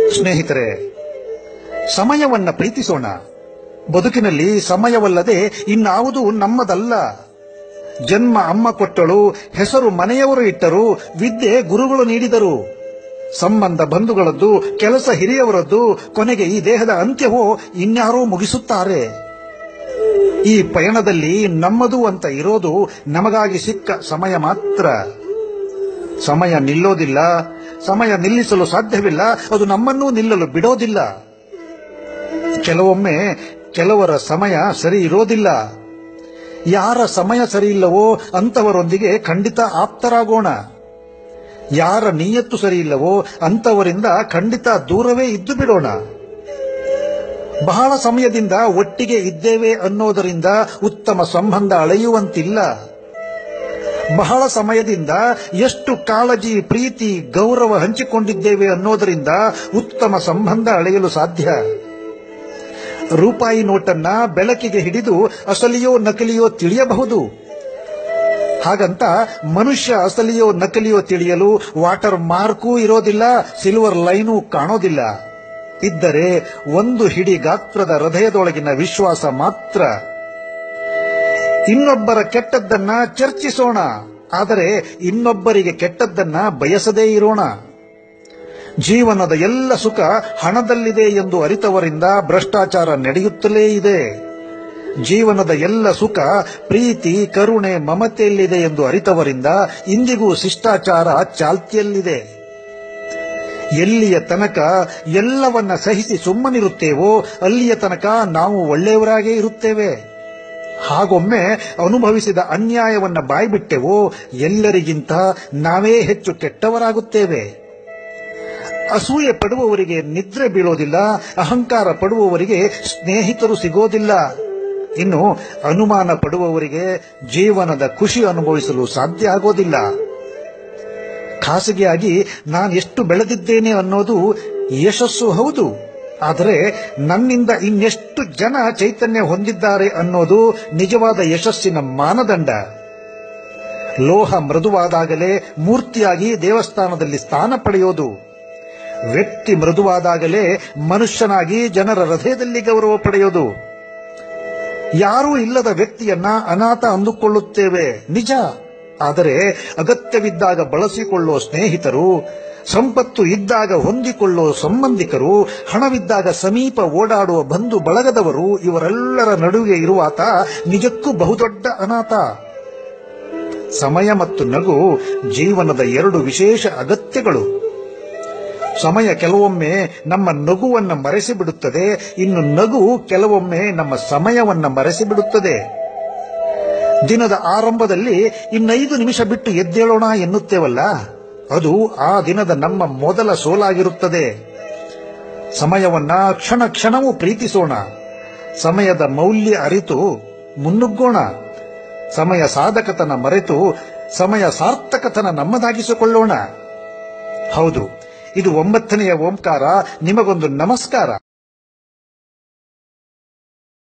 ಸ್ನೇಹಿತರೆ ಸಮಯವನ್ನ ಪ್ರೀತಿಸೋಣ ಬದುಕಿನಲ್ಲಿ ಸಮಯವಲ್ಲದೆ ಇನ್ನಾವುದು ನಮ್ಮದಲ್ಲ ಜನ್ಮ ಅಮ್ಮ ಕೊಟ್ಟಳು ಹೆಸರು ಮನೆಯವರು ಇಟ್ಟರು ವಿದ್ಯೆ ಗುರುಗಳು ನೀಡಿದರು ಸಂಬಂಧ ಬಂಧುಗಳದ್ದು ಕೆಲಸ ಹಿರಿಯವರದ್ದು ಕೊನೆಗೆ ಈ ದೇಹದ ಅಂತ್ಯವೋ ಇನ್ಯಾರೋ ಮುಗಿಸುತ್ತಾರೆ ಈ ಪಯಣದಲ್ಲಿ ನಮ್ಮದು ಅಂತ ಇರೋದು ನಮಗಾಗಿ ಸಿಕ್ಕ ಸಮಯ ಮಾತ್ರ ಸಮಯ ನಿಲ್ಲೋದಿಲ್ಲ ಸಮಯ ನಿಲ್ಲಿಸಲು ಸಾಧ್ಯವಿಲ್ಲ ಅದು ನಮ್ಮನ್ನೂ ನಿಲ್ಲಲು ಬಿಡೋದಿಲ್ಲ ಕೆಲವೊಮ್ಮೆ ಕೆಲವರ ಸಮಯ ಸರಿ ಇರೋದಿಲ್ಲ ಯಾರ ಸಮಯ ಸರಿ ಇಲ್ಲವೋ ಅಂತವರೊಂದಿಗೆ ಖಂಡಿತ ಆಪ್ತರಾಗೋಣ ಯಾರ ನಿಯತ್ತು ಸರಿ ಇಲ್ಲವೋ ಅಂತವರಿಂದ ಖಂಡಿತ ದೂರವೇ ಇದ್ದು ಬಿಡೋಣ ಬಹಳ ಸಮಯದಿಂದ ಒಟ್ಟಿಗೆ ಇದ್ದೇವೆ ಅನ್ನೋದರಿಂದ ಉತ್ತಮ ಸಂಬಂಧ ಅಳೆಯುವಂತಿಲ್ಲ ಬಹಳ ಸಮಯದಿಂದ ಎಷ್ಟು ಕಾಳಜಿ ಪ್ರೀತಿ ಗೌರವ ಹಂಚಿಕೊಂಡಿದ್ದೇವೆ ಅನ್ನೋದರಿಂದ ಉತ್ತಮ ಸಂಬಂಧ ಅಳೆಯಲು ಸಾಧ್ಯ ರೂಪಾಯಿ ನೋಟನ್ನ ಬೆಳಕಿಗೆ ಹಿಡಿದು ಅಸಲಿಯೋ ನಕಲಿಯೋ ತಿಳಿಯಬಹುದು ಹಾಗಂತ ಮನುಷ್ಯ ಅಸಲಿಯೋ ನಕಲಿಯೋ ತಿಳಿಯಲು ವಾಟರ್ ಮಾರ್ಕೂ ಇರೋದಿಲ್ಲ ಸಿಲ್ವರ್ ಲೈನೂ ಕಾಣೋದಿಲ್ಲ ಇದ್ದರೆ ಒಂದು ಹಿಡಿ ಗಾತ್ರದ ಹೃದಯದೊಳಗಿನ ವಿಶ್ವಾಸ ಮಾತ್ರ ಇನ್ನೊಬ್ಬರ ಕೆಟ್ಟದ್ದನ್ನ ಚರ್ಚಿಸೋಣ ಆದರೆ ಇನ್ನೊಬ್ಬರಿಗೆ ಕೆಟ್ಟದ್ದನ್ನ ಬಯಸದೇ ಇರೋಣ ಜೀವನದ ಎಲ್ಲ ಸುಖ ಹಣದಲ್ಲಿದೆ ಎಂದು ಅರಿತವರಿಂದ ಭ್ರಷ್ಟಾಚಾರ ನಡೆಯುತ್ತಲೇ ಇದೆ ಜೀವನದ ಎಲ್ಲ ಸುಖ ಪ್ರೀತಿ ಕರುಣೆ ಮಮತೆಯಲ್ಲಿದೆ ಎಂದು ಅರಿತವರಿಂದ ಇಂದಿಗೂ ಶಿಷ್ಟಾಚಾರ ಚಾಲ್ತಿಯಲ್ಲಿದೆ ಎಲ್ಲಿಯ ತನಕ ಎಲ್ಲವನ್ನ ಸಹಿಸಿ ಸುಮ್ಮನಿರುತ್ತೇವೋ ಅಲ್ಲಿಯ ತನಕ ನಾವು ಒಳ್ಳೆಯವರಾಗೇ ಇರುತ್ತೇವೆ ಹಾಗೊಮ್ಮೆ ಅನುಭವಿಸಿದ ಅನ್ಯಾಯವನ್ನ ಬಾಯ್ಬಿಟ್ಟೆವೋ ಎಲ್ಲರಿಗಿಂತ ನಾವೇ ಹೆಚ್ಚು ಕೆಟ್ಟವರಾಗುತ್ತೇವೆ ಅಸೂಯೆ ಪಡುವವರಿಗೆ ನಿದ್ರೆ ಬೀಳೋದಿಲ್ಲ ಅಹಂಕಾರ ಪಡುವವರಿಗೆ ಸ್ನೇಹಿತರು ಸಿಗೋದಿಲ್ಲ ಇನ್ನು ಅನುಮಾನ ಪಡುವವರಿಗೆ ಜೀವನದ ಖುಷಿ ಅನುಭವಿಸಲು ಸಾಧ್ಯ ಆಗೋದಿಲ್ಲ ಖಾಸಗಿಯಾಗಿ ನಾನು ಎಷ್ಟು ಬೆಳೆದಿದ್ದೇನೆ ಅನ್ನೋದು ಯಶಸ್ಸು ಹೌದು ಆದರೆ ನನ್ನಿಂದ ಇನ್ನೆಷ್ಟು ಜನ ಚೈತನ್ಯ ಹೊಂದಿದ್ದಾರೆ ಅನ್ನೋದು ನಿಜವಾದ ಯಶಸ್ಸಿನ ಮಾನದಂಡ ಲೋಹ ಮೃದುವಾದಾಗಲೇ ಮೂರ್ತಿಯಾಗಿ ದೇವಸ್ಥಾನದಲ್ಲಿ ಸ್ಥಾನ ಪಡೆಯೋದು ವ್ಯಕ್ತಿ ಮೃದುವಾದಾಗಲೇ ಮನುಷ್ಯನಾಗಿ ಜನರ ಹೃದಯದಲ್ಲಿ ಗೌರವ ಪಡೆಯೋದು ಯಾರೂ ಇಲ್ಲದ ವ್ಯಕ್ತಿಯನ್ನ ಅನಾಥ ಅಂದುಕೊಳ್ಳುತ್ತೇವೆ ನಿಜ ಆದರೆ ಅಗತ್ಯವಿದ್ದಾಗ ಬಳಸಿಕೊಳ್ಳುವ ಸ್ನೇಹಿತರು ಸಂಪತ್ತು ಇದ್ದಾಗ ಹೊಂದಿಕೊಳ್ಳುವ ಸಂಬಂಧಿಕರು ಹಣವಿದ್ದಾಗ ಸಮೀಪ ಓಡಾಡುವ ಬಂಧು ಬಳಗದವರು ಇವರೆಲ್ಲರ ನಡುವೆ ಇರುವಾತ ನಿಜಕ್ಕೂ ಬಹುದೊಡ್ಡ ಅನಾಥ ಸಮಯ ಮತ್ತು ನಗು ಜೀವನದ ಎರಡು ವಿಶೇಷ ಅಗತ್ಯಗಳು ಸಮಯ ಕೆಲವೊಮ್ಮೆ ನಮ್ಮ ನಗುವನ್ನ ಮರೆಸಿಬಿಡುತ್ತದೆ ಇನ್ನು ನಗು ಕೆಲವೊಮ್ಮೆ ನಮ್ಮ ಸಮಯವನ್ನ ಮರೆಸಿಬಿಡುತ್ತದೆ ದಿನದ ಆರಂಭದಲ್ಲಿ ಇನ್ನೈದು ನಿಮಿಷ ಬಿಟ್ಟು ಎದ್ದೇಳೋಣ ಎನ್ನುತ್ತೇವಲ್ಲ ಅದು ಆ ದಿನದ ನಮ್ಮ ಮೊದಲ ಸೋಲಾಗಿರುತ್ತದೆ ಸಮಯವನ್ನ ಕ್ಷಣ ಕ್ಷಣವೂ ಪ್ರೀತಿಸೋಣ ಸಮಯದ ಮೌಲ್ಯ ಅರಿತು ಮುನ್ನುಗ್ಗೋಣ ಸಮಯ ಸಾಧಕತನ ಮರೆತು ಸಮಯ ಸಾರ್ಥಕತನ ನಮ್ಮದಾಗಿಸಿಕೊಳ್ಳೋಣ ಹೌದು ಇದು ಒಂಬತ್ತನೆಯ ಓಂಕಾರ ನಿಮಗೊಂದು ನಮಸ್ಕಾರ